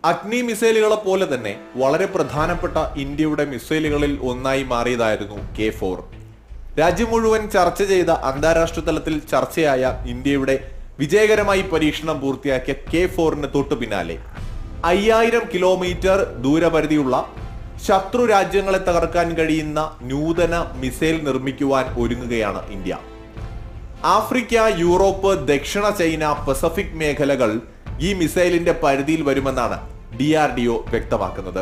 അഗ്നി മിസൈലുകളെ പോലെ തന്നെ വളരെ പ്രധാനപ്പെട്ട ഇന്ത്യയുടെ മിസൈലുകളിൽ ഒന്നായി മാറിയതായിരുന്നു കെ ഫോർ രാജ്യം മുഴുവൻ ചർച്ച ചെയ്ത അന്താരാഷ്ട്ര തലത്തിൽ ചർച്ചയായ ഇന്ത്യയുടെ വിജയകരമായി പരീക്ഷണം പൂർത്തിയാക്കിയ കെ ഫോറിന് തൊട്ടു പിന്നാലെ അയ്യായിരം കിലോമീറ്റർ ദൂരപരിധിയുള്ള ശത്രു രാജ്യങ്ങളെ തകർക്കാൻ കഴിയുന്ന നൂതന മിസൈൽ നിർമ്മിക്കുവാൻ ഒരുങ്ങുകയാണ് ഇന്ത്യ ആഫ്രിക്ക യൂറോപ്പ് ദക്ഷിണ ചൈന പസഫിക് മേഖലകൾ ഈ മിസൈലിന്റെ പരിധിയിൽ വരുമെന്നാണ് ഡി ആർ ഡി ഒ വ്യക്തമാക്കുന്നത്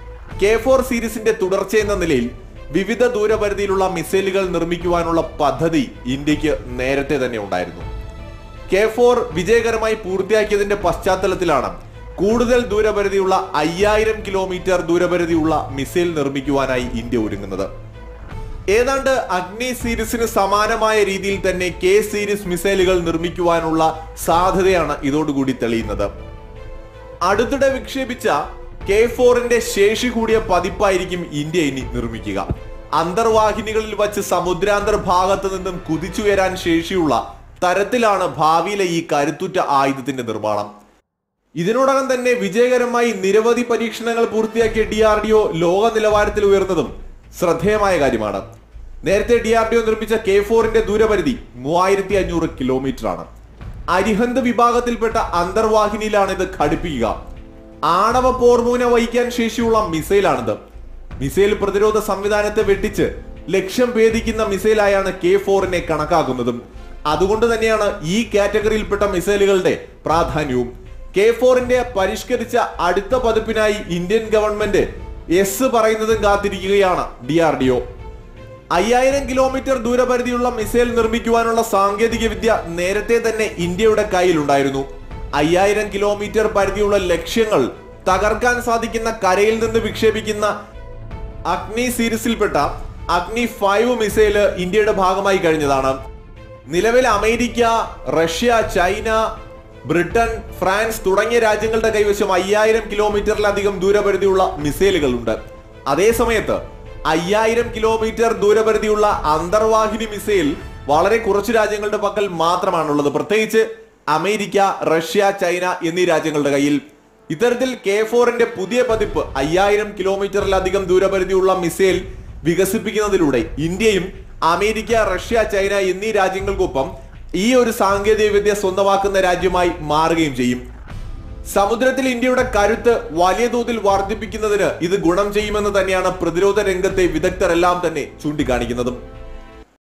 കെ ഫോർ സീരീസിന്റെ തുടർച്ചയെന്ന നിലയിൽ വിവിധ ദൂരപരിധിയിലുള്ള മിസൈലുകൾ നിർമ്മിക്കുവാനുള്ള പദ്ധതി ഇന്ത്യക്ക് നേരത്തെ തന്നെ ഉണ്ടായിരുന്നു കെ ഫോർ വിജയകരമായി പൂർത്തിയാക്കിയതിന്റെ പശ്ചാത്തലത്തിലാണ് കൂടുതൽ ദൂരപരിധിയുള്ള അയ്യായിരം കിലോമീറ്റർ ദൂരപരിധിയുള്ള മിസൈൽ നിർമ്മിക്കുവാനായി ഇന്ത്യ ഒരുങ്ങുന്നത് ഏതാണ്ട് അഗ്നി സീരീസിന് സമാനമായ രീതിയിൽ തന്നെ കെ സീരീസ് മിസൈലുകൾ നിർമ്മിക്കുവാനുള്ള സാധ്യതയാണ് ഇതോടുകൂടി തെളിയുന്നത് അടുത്തിടെ വിക്ഷേപിച്ച കെ ഫോറിന്റെ ശേഷി കൂടിയ പതിപ്പായിരിക്കും ഇന്ത്യ ഇനി നിർമ്മിക്കുക അന്തർവാഹിനികളിൽ വച്ച് സമുദ്രാന്തർ ഭാഗത്ത് നിന്നും കുതിച്ചുയരാൻ ശേഷിയുള്ള തരത്തിലാണ് ഭാവിയിലെ ഈ കരുത്തുറ്റ ആയുധത്തിന്റെ നിർമ്മാണം ഇതിനോടകം തന്നെ വിജയകരമായി നിരവധി പരീക്ഷണങ്ങൾ പൂർത്തിയാക്കിയ ഡി ആർ ഡി ഒ ലോക നിലവാരത്തിൽ ഉയർന്നതും ശ്രദ്ധേയമായ കാര്യമാണ് നേരത്തെ ഡി ആർ ഡി ഒ നിർമ്മിച്ച കെ ഫോറിന്റെ ദൂരപരിധി മൂവായിരത്തി അഞ്ഞൂറ് കിലോമീറ്റർ ആണ് അരിഹന്ത് വിഭാഗത്തിൽപ്പെട്ട അന്തർവാഹിനിയിലാണ് ഇത് ഘടിപ്പിക്കുക ആണവ പോർമൂന വഹിക്കാൻ ശേഷിയുള്ള മിസൈലാണിത് മിസൈൽ പ്രതിരോധ സംവിധാനത്തെ വെട്ടിച്ച് ലക്ഷ്യം ഭേദിക്കുന്ന മിസൈലായാണ് കെ ഫോറിനെ കണക്കാക്കുന്നതും അതുകൊണ്ട് തന്നെയാണ് ഈ കാറ്റഗറിയിൽപ്പെട്ട മിസൈലുകളുടെ പ്രാധാന്യവും കെ ഫോറിന്റെ പരിഷ്കരിച്ച അടുത്ത പതിപ്പിനായി ഇന്ത്യൻ ഗവൺമെന്റ് എസ് പറയുന്നതും കാത്തിരിക്കുകയാണ് ഡി ആർ ഡി ഒ അയ്യായിരം കിലോമീറ്റർ ദൂരപരിധിയുള്ള മിസൈൽ നിർമ്മിക്കുവാനുള്ള സാങ്കേതിക വിദ്യ നേരത്തെ തന്നെ ഇന്ത്യയുടെ കയ്യിലുണ്ടായിരുന്നു അയ്യായിരം കിലോമീറ്റർ പരിധിയുള്ള ലക്ഷ്യങ്ങൾ തകർക്കാൻ സാധിക്കുന്ന കരയിൽ നിന്ന് വിക്ഷേപിക്കുന്ന അഗ്നി സീരീസിൽപ്പെട്ട അഗ്നി ഫൈവ് മിസൈല് ഇന്ത്യയുടെ ഭാഗമായി കഴിഞ്ഞതാണ് നിലവിൽ America Russia China Britain France തുടങ്ങിയ രാജ്യങ്ങളുടെ കൈവശം അയ്യായിരം കിലോമീറ്ററിലധികം ദൂരപരിധിയുള്ള മിസൈലുകളുണ്ട് അതേസമയത്ത് അയ്യായിരം കിലോമീറ്റർ ദൂരപരിധിയുള്ള അന്തർവാഹിനി മിസൈൽ വളരെ കുറച്ചു രാജ്യങ്ങളുടെ പക്കൽ മാത്രമാണുള്ളത് പ്രത്യേകിച്ച് അമേരിക്ക റഷ്യ ചൈന എന്നീ രാജ്യങ്ങളുടെ കയ്യിൽ ഇത്തരത്തിൽ കെ ഫോറിന്റെ പുതിയ പതിപ്പ് അയ്യായിരം കിലോമീറ്ററിലധികം ദൂരപരിധിയുള്ള മിസൈൽ വികസിപ്പിക്കുന്നതിലൂടെ ഇന്ത്യയും അമേരിക്ക റഷ്യ ചൈന എന്നീ രാജ്യങ്ങൾക്കൊപ്പം ഈ ഒരു സാങ്കേതിക വിദ്യ സ്വന്തമാക്കുന്ന രാജ്യമായി മാറുകയും ചെയ്യും സമുദ്രത്തിൽ ഇന്ത്യയുടെ കരുത്ത് വലിയ തോതിൽ വർദ്ധിപ്പിക്കുന്നതിന് ഇത് ഗുണം ചെയ്യുമെന്ന് തന്നെയാണ് പ്രതിരോധ രംഗത്തെ വിദഗ്ധരെല്ലാം തന്നെ ചൂണ്ടിക്കാണിക്കുന്നതും